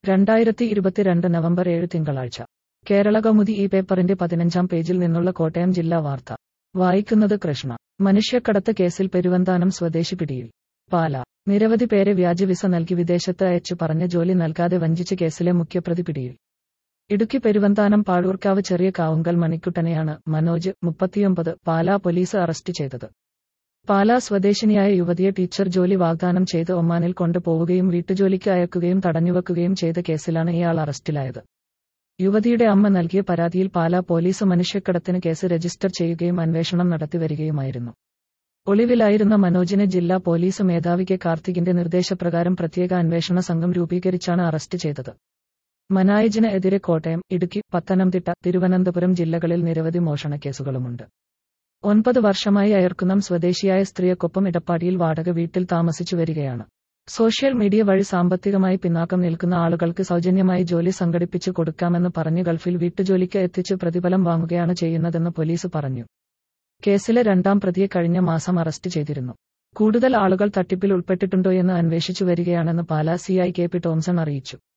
രണ്ടായിരത്തി ഇരുപത്തിരണ്ട് നവംബർ ഏഴ് തിങ്കളാഴ്ച കേരള കൗമുദി ഈ പേപ്പറിന്റെ പതിനഞ്ചാം പേജിൽ നിന്നുള്ള കോട്ടയം ജില്ലാ വാർത്ത വായിക്കുന്നത് കൃഷ്ണ മനുഷ്യക്കടത്ത് കേസിൽ പെരുവന്താനം സ്വദേശി പിടിയിൽ പാല നിരവധി പേരെ വ്യാജ വിസ നൽകി വിദേശത്ത് അയച്ചു പറഞ്ഞ ജോലി നൽകാതെ വഞ്ചിച്ച കേസിലെ മുഖ്യപ്രതി പിടിയിൽ ഇടുക്കി പെരുവന്താനം പാഴൂർക്കാവ് ചെറിയ കാവുങ്കൽ മണിക്കുട്ടനെയാണ് മനോജ് മുപ്പത്തിയൊമ്പത് പാലാ പോലീസ് അറസ്റ്റ് ചെയ്തത് പാലാ സ്വദേശിനിയായ യുവതിയെ ടീച്ചർ ജോലി വാഗ്ദാനം ചെയ്ത് ഒമാനിൽ കൊണ്ടുപോവുകയും വീട്ടുജോലിക്ക് അയക്കുകയും തടഞ്ഞുവെക്കുകയും ചെയ്ത കേസിലാണ് ഇയാൾ അറസ്റ്റിലായത് യുവതിയുടെ അമ്മ നൽകിയ പരാതിയിൽ പാലാ പോലീസ് മനുഷ്യക്കടത്തിന് കേസ് രജിസ്റ്റർ ചെയ്യുകയും അന്വേഷണം നടത്തിവരികയുമായിരുന്നു ഒളിവിലായിരുന്ന മനോജിനെ ജില്ലാ പോലീസ് മേധാവി കെ കാർത്തികിന്റെ നിർദ്ദേശപ്രകാരം പ്രത്യേക അന്വേഷണ സംഘം രൂപീകരിച്ചാണ് അറസ്റ്റ് ചെയ്തത് മനായജിന് എതിരെ കോട്ടയം ഇടുക്കി പത്തനംതിട്ട തിരുവനന്തപുരം ജില്ലകളിൽ നിരവധി മോഷണ കേസുകളുമുണ്ട് ഒൻപത് വർഷമായി അയർക്കുന്നം സ്വദേശിയായ സ്ത്രീയൊക്കൊപ്പം ഇടപ്പാടിയിൽ വാടക വീട്ടിൽ താമസിച്ചു വരികയാണ് സോഷ്യൽ മീഡിയ വഴി സാമ്പത്തികമായി പിന്നാക്കം നിൽക്കുന്ന ആളുകൾക്ക് സൗജന്യമായി ജോലി സംഘടിപ്പിച്ചു കൊടുക്കാമെന്ന് പറഞ്ഞ് ഗൾഫിൽ വീട്ടുജോലിക്ക് എത്തിച്ച് പ്രതിഫലം വാങ്ങുകയാണ് ചെയ്യുന്നതെന്ന് പോലീസ് പറഞ്ഞു കേസിലെ രണ്ടാം പ്രതിയെ കഴിഞ്ഞ മാസം അറസ്റ്റ് ചെയ്തിരുന്നു കൂടുതൽ ആളുകൾ തട്ടിപ്പിൽ ഉൾപ്പെട്ടിട്ടുണ്ടോയെന്ന് അന്വേഷിച്ചു വരികയാണെന്ന് Pala CI K P Tomson അറിയിച്ചു